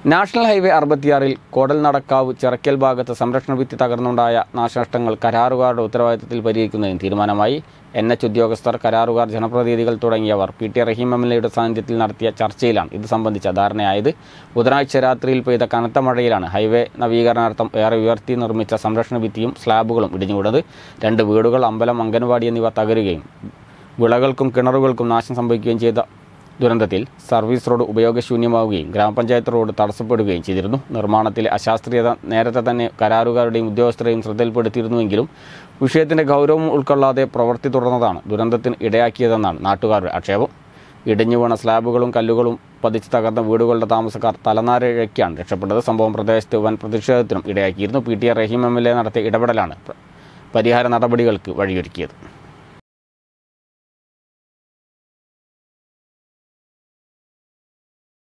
national highway അറുപത്തിയാറിൽ കോടൽ നടക്കാവ് ചിറക്കൽ ഭാഗത്ത് സംരക്ഷണ ഭിത്തി തകർന്നുണ്ടായ നാശനഷ്ടങ്ങൾ കരാറുകാരുടെ ഉത്തരവാദിത്തത്തിൽ പരിഹരിക്കുന്നതിന് തീരുമാനമായി എൻ എച്ച് ഉദ്യോഗസ്ഥർ കരാറുകാർ ജനപ്രതിനിധികൾ തുടങ്ങിയവർ P T Raheem M L എയുടെ സാന്നിധ്യത്തിൽ നടത്തിയ ചർച്ചയിലാണ് ഇത് സംബന്ധിച്ച ധാരണയായത് ബുധനാഴ്ച രാത്രിയിൽ പെയ്ത കനത്ത മഴയിലാണ് ഹൈവേ നവീകരണാർത്ഥം ഏറെ ഉയർത്തി നിർമ്മിച്ച സംരക്ഷണ ഭിത്തിയും സ്ലാബുകളും ഇടിഞ്ഞുവിടുന്നത് രണ്ട് വീടുകൾ അമ്പലം അംഗൻവാടി എന്നിവ തകരുകയും വിളകൾക്കും കിണറുകൾക്കും നാശം സംഭവിക്കുകയും ചെയ്ത ദുരന്തത്തിൽ സർവീസ് റോഡ് ഉപയോഗശൂന്യമാവുകയും ഗ്രാമപഞ്ചായത്ത് റോഡ് തടസ്സപ്പെടുകയും ചെയ്തിരുന്നു നിർമ്മാണത്തിലെ അശാസ്ത്രീയത നേരത്തെ തന്നെ കരാറുകാരുടെയും ഉദ്യോഗസ്ഥരെയും ശ്രദ്ധയിൽപ്പെടുത്തിയിരുന്നുവെങ്കിലും വിഷയത്തിന്റെ ഗൗരവം ഉൾക്കൊള്ളാതെ പ്രവൃത്തി തുടർന്നതാണ് ദുരന്തത്തിന് ഇടയാക്കിയതെന്നാണ് നാട്ടുകാരുടെ ആക്ഷേപം ഇടിഞ്ഞു വീണ സ്ലാബുകളും കല്ലുകളും പതിച്ച് തകർന്ന വീടുകളുടെ താമസക്കാർ തലനാരിഴയ്ക്കാണ് രക്ഷപ്പെട്ടത് സംഭവം പ്രദേശത്ത് വൻ പ്രതിഷേധത്തിനും ഇടയാക്കിയിരുന്നു P T A Raheem M L A നടത്തിയ ഇടപെടലാണ് പരിഹാര നടപടികൾക്ക് വഴിയൊരുക്കിയത്